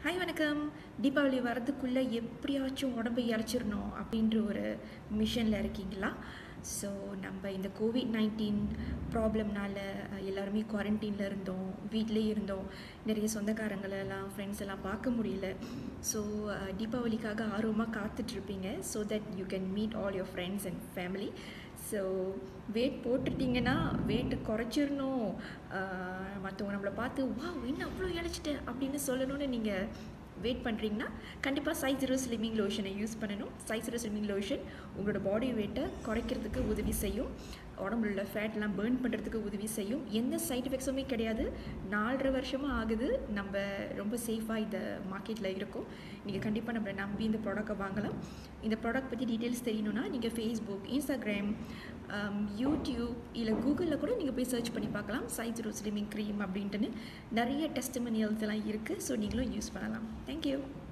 hi வணக்கம் தீபாவளி வரதுக்குள்ளே எப்படியாச்சும் உடம்பை இறச்சிடணும் அப்படின்ற ஒரு மிஷனில் இருக்கீங்களா ஸோ நம்ம இந்த கோவிட் நைன்டீன் ப்ராப்ளம்னால எல்லாருமே குவாரண்டைனில் இருந்தோம் வீட்டிலே இருந்தோம் நிறைய சொந்தக்காரங்களெல்லாம் ஃப்ரெண்ட்ஸ் எல்லாம் பார்க்க முடியல ஸோ தீபாவளிக்காக ஆர்வமாக காத்துட்ருப்பீங்க so that you can meet all your friends and family so weight போட்டுட்டிங்கன்னா வெயிட் குறைச்சிடணும் மற்றவங்க நம்மளை பார்த்து வா இன்னும் அவ்வளோ இழைச்சிட்ட அப்படின்னு சொல்லணும்னு நீங்கள் வெயிட் பண்ணுறீங்கன்னா கண்டிப்பாக சைஸ் ஜீரோ ஸ்லிமிங் லோஷனை யூஸ் பண்ணணும் சைஸ் ஜீரோ ஸ்லிமிங் லோஷன் உங்களோட பாடி வெயிட்டை குறைக்கிறதுக்கு உதவி செய்யும் உடம்புல உள்ள ஃபேட்லாம் பேர்ன் பண்ணுறதுக்கு உதவி செய்யும் எந்த சைட் எஃபெக்ட்ஸுமே கிடையாது நாலரை வருஷமாக ஆகுது நம்ம ரொம்ப சேஃபாக இந்த மார்க்கெட்டில் இருக்கும் நீங்கள் கண்டிப்பாக நம்மளை நம்பி இந்த ப்ராடக்ட்டை வாங்கலாம் இந்த ப்ராடக்ட் பற்றி டீட்டெயில்ஸ் தெரியணும்னா நீங்கள் ஃபேஸ்புக் இன்ஸ்டாகிராம் யூடியூப் இல்லை கூகுளில் கூட நீங்கள் போய் சர்ச் பண்ணி பார்க்கலாம் சைஸ் ஜீரோ ஸ்லிமிங் க்ரீம் அப்படின்ட்டுன்னு நிறைய டெஸ்டிமனியல்ஸ் எல்லாம் இருக்குது ஸோ நீங்களும் யூஸ் பண்ணலாம் தேங்க்யூ